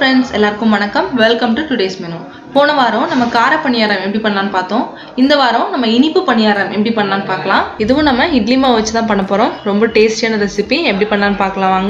friends எல்லாருக்கும் வணக்கம் welcome to today's menu போன வாரம் நம்ம கார பணியாரம் எப்படி பண்ணலான்னு பார்த்தோம் இந்த வாரம் நம்ம இனிப்பு பணியாரம் எப்படி பண்ணலான்னு பார்க்கலாம் இதுவும் நம்ம இட்லி மாவு வச்சு தான் பண்ண போகிறோம் ரொம்ப டேஸ்டியான ரெசிபி எப்படி பண்ணலான்னு பார்க்கலாம் வாங்க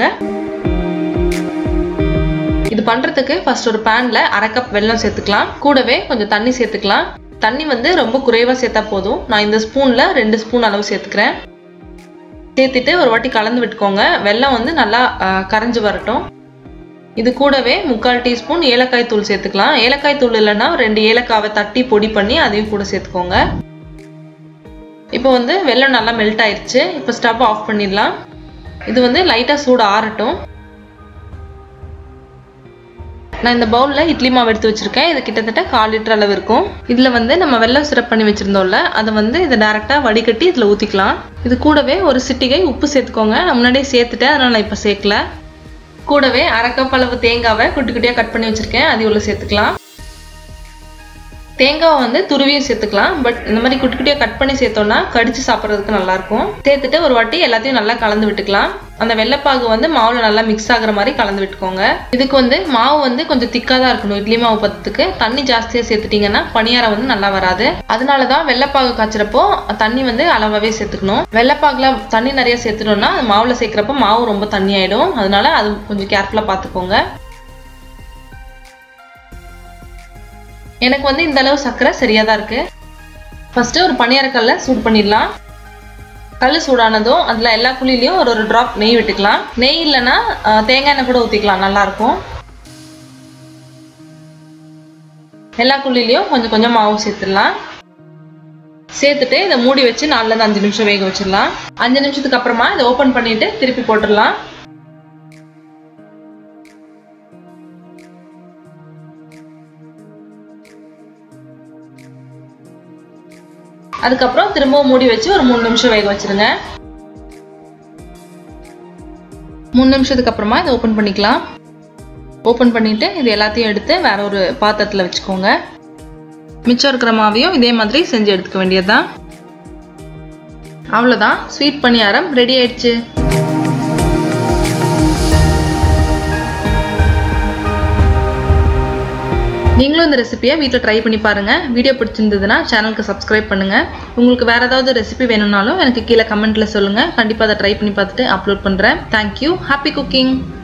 இது பண்ணுறதுக்கு ஃபர்ஸ்ட் ஒரு பேனில் அரை கப் வெல்லம் சேர்த்துக்கலாம் கூடவே கொஞ்சம் தண்ணி சேர்த்துக்கலாம் தண்ணி வந்து ரொம்ப குறைவாக சேர்த்தா போதும் நான் இந்த ஸ்பூனில் ரெண்டு ஸ்பூன் அளவு சேர்த்துக்கிறேன் சேர்த்துட்டு ஒரு வாட்டி கலந்து விட்டுக்கோங்க வெல்லம் வந்து நல்லா கரைஞ்சி வரட்டும் இது கூடவே முக்கால் டீஸ்பூன் ஏலக்காய் தூள் சேர்த்துக்கலாம் ஏலக்காய் தூள் இல்லைன்னா ரெண்டு ஏலக்காவை தட்டி பொடி பண்ணி அதையும் கூட சேர்த்துக்கோங்க இப்போ வந்து வெல்லம் நல்லா மெல்ட் ஆயிடுச்சு இப்போ ஸ்டவ் ஆஃப் பண்ணிடலாம் இது வந்து லைட்டாக சூடு ஆறட்டும் நான் இந்த பவுலில் இட்லி மாவு எடுத்து வச்சுருக்கேன் இது கிட்டத்தட்ட கால் லிட்டர் அளவு இருக்கும் இதில் வந்து நம்ம வெள்ளம் சிரப் பண்ணி வச்சுருந்தோம்ல அதை வந்து இதை டேரெக்டாக வடிகட்டி இதில் ஊற்றிக்கலாம் இது கூடவே ஒரு சிட்டிகை உப்பு சேர்த்துக்கோங்க நான் முன்னாடியே சேர்த்துட்டேன் அதனால் நான் இப்போ சேர்க்கல கூடவே அரை கப் அளவு தேங்காவை குட்டி குட்டியாக கட் பண்ணி வச்சுருக்கேன் அது உள்ள சேர்த்துக்கலாம் தேங்காவை வந்து துருவியும் சேர்த்துக்கலாம் பட் இந்த மாதிரி குட்டி குட்டியாக கட் பண்ணி சேர்த்தோம்னா கடிச்சு சாப்பிட்றதுக்கு நல்லாயிருக்கும் சேர்த்துட்டு ஒரு வாட்டி எல்லாத்தையும் நல்லா கலந்து விட்டுக்கலாம் அந்த வெள்ளைப்பாகு வந்து மாவில் நல்லா மிக்ஸ் ஆகுற மாதிரி கலந்து விட்டுக்கோங்க இதுக்கு வந்து மாவு வந்து கொஞ்சம் திக்காக தான் இருக்கணும் இட்லி மாவு பத்துக்கு தண்ணி ஜாஸ்தியாக சேர்த்துட்டிங்கன்னா பணியாரம் வந்து நல்லா வராது அதனால தான் வெள்ளைப்பாகு காய்ச்சறப்போ தண்ணி வந்து அளவாகவே சேர்த்துக்கணும் வெள்ளைப்பாகுல தண்ணி நிறைய சேர்த்துட்டோம்னா அது மாவில் சேர்க்குறப்போ மாவு ரொம்ப தண்ணி ஆகிடும் அதனால அது கொஞ்சம் கேர்ஃபுல்லாக பார்த்துக்கோங்க எனக்கு வந்து இந்த அளவு சர்க்கரை சரியாக தான் இருக்குது ஃபஸ்ட்டு ஒரு பணியாரக்கல்ல சூடு பண்ணிடலாம் கல் சூடானதும் அதில் எல்லா குழிலையும் ஒரு ஒரு ட்ராப் நெய் விட்டுக்கலாம் நெய் இல்லைன்னா தேங்காய் எண்ணெய் கூட ஊற்றிக்கலாம் நல்லாயிருக்கும் எல்லா குழிலையும் கொஞ்சம் கொஞ்சம் மாவு சேர்த்துடலாம் சேர்த்துட்டு இதை மூடி வச்சு நாலுலேருந்து அஞ்சு நிமிஷம் வேக வச்சிடலாம் அஞ்சு நிமிஷத்துக்கு அப்புறமா இதை ஓப்பன் பண்ணிட்டு திருப்பி போட்டுடலாம் அதுக்கப்புறம் திரும்பவும் மூடி வச்சு ஒரு மூணு நிமிஷம் வேக வச்சிருங்க மூணு நிமிஷத்துக்கு அப்புறமா இதை ஓப்பன் பண்ணிக்கலாம் ஓப்பன் பண்ணிட்டு இது எல்லாத்தையும் எடுத்து வேற ஒரு பாத்திரத்தில் வச்சுக்கோங்க மிச்சம் இருக்கிற மாவையும் இதே மாதிரி செஞ்சு எடுத்துக்க வேண்டியதுதான் அவ்வளோதான் ஸ்வீட் பணியாரம் ரெடி ஆயிடுச்சு நீங்களும் இந்த ரெசிபியை வீட்டில் ட்ரை பண்ணி பாருங்கள் வீடியோ பிடிச்சிருந்ததுன்னா சேனலுக்கு சப்ஸ்கிரைப் பண்ணுங்கள் உங்களுக்கு வேறு ஏதாவது ரெசிபி வேணும்னாலும் எனக்கு கீழே கமெண்ட்டில் சொல்லுங்கள் கண்டிப்பாக அதை ட்ரை பண்ணி பார்த்துட்டு அப்லோட் பண்ணுறேன் தேங்க்யூ ஹாப்பி குக்கிங்